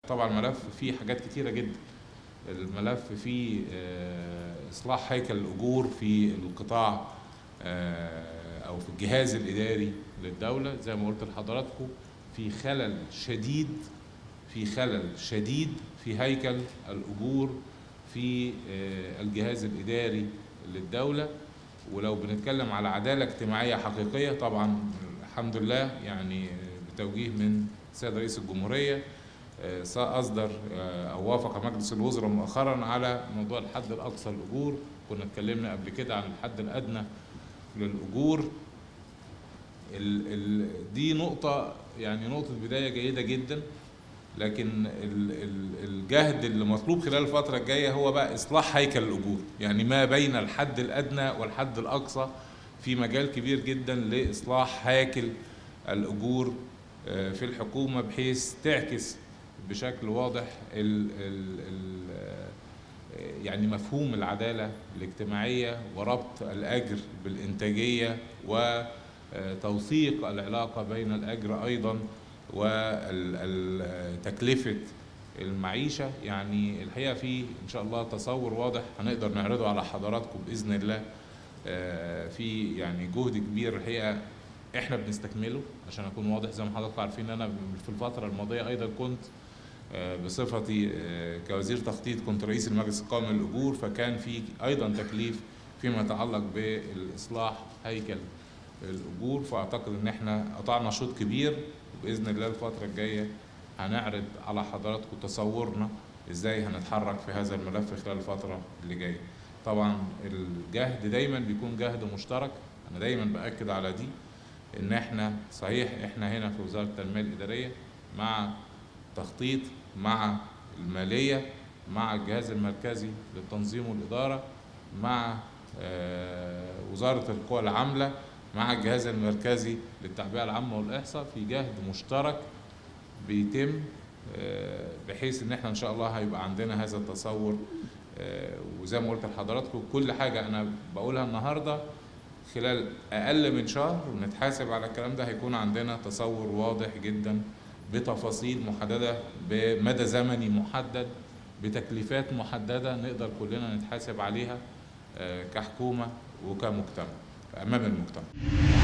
طبعا الملف فيه حاجات كتيره جدا الملف فيه آه، اصلاح هيكل الاجور في القطاع آه، او في الجهاز الاداري للدوله زي ما قلت لحضراتكم في خلل شديد في خلل شديد في هيكل الاجور في آه، الجهاز الاداري للدوله ولو بنتكلم على عداله اجتماعيه حقيقيه طبعا الحمد لله يعني بتوجيه من السيد رئيس الجمهوريه آه، اصدر آه، او وافق مجلس الوزراء مؤخرا على موضوع الحد الاقصى للاجور كنا اتكلمنا قبل كده عن الحد الادنى للاجور ال ال دي نقطة يعني نقطة بداية جيدة جدا لكن ال ال الجهد اللي مطلوب خلال الفترة الجاية هو بقى إصلاح هيكل الأجور يعني ما بين الحد الأدنى والحد الأقصى في مجال كبير جدا لإصلاح هيكل الأجور آه، في الحكومة بحيث تعكس بشكل واضح ال ال ال آه، يعني مفهوم العدالة الاجتماعية وربط الأجر بالإنتاجية وتوثيق العلاقة بين الأجر أيضا وتكلفة المعيشة يعني الحقيقة في إن شاء الله تصور واضح هنقدر نعرضه على حضراتكم بإذن الله آه، في يعني جهد كبير الحقيقة احنا بنستكمله عشان اكون واضح زي ما حضراتكم عارفين ان انا في الفتره الماضيه ايضا كنت آه، بصفتي آه، كوزير تخطيط كنت رئيس المجلس القومي للاجور فكان في ايضا تكليف فيما يتعلق بالاصلاح هيكل الاجور فاعتقد ان احنا قطعنا شوط كبير وباذن الله الفتره الجايه هنعرض على حضراتكم تصورنا ازاي هنتحرك في هذا الملف خلال الفتره اللي جايه طبعا الجهد دايما بيكون جهد مشترك انا دايما باكد على دي ان احنا صحيح احنا هنا في وزاره التنميه الاداريه مع تخطيط مع الماليه مع الجهاز المركزي للتنظيم والاداره مع آه، وزاره القوى العامله مع الجهاز المركزي للتعبئه العامه والاحصاء في جهد مشترك بيتم آه، بحيث ان احنا ان شاء الله هيبقى عندنا هذا التصور آه، وزي ما قلت لحضراتكم كل حاجه انا بقولها النهارده خلال اقل من شهر ونتحاسب على الكلام ده هيكون عندنا تصور واضح جدا بتفاصيل محدده بمدى زمني محدد بتكليفات محدده نقدر كلنا نتحاسب عليها آه، كحكومه وكمجتمع امام المجتمع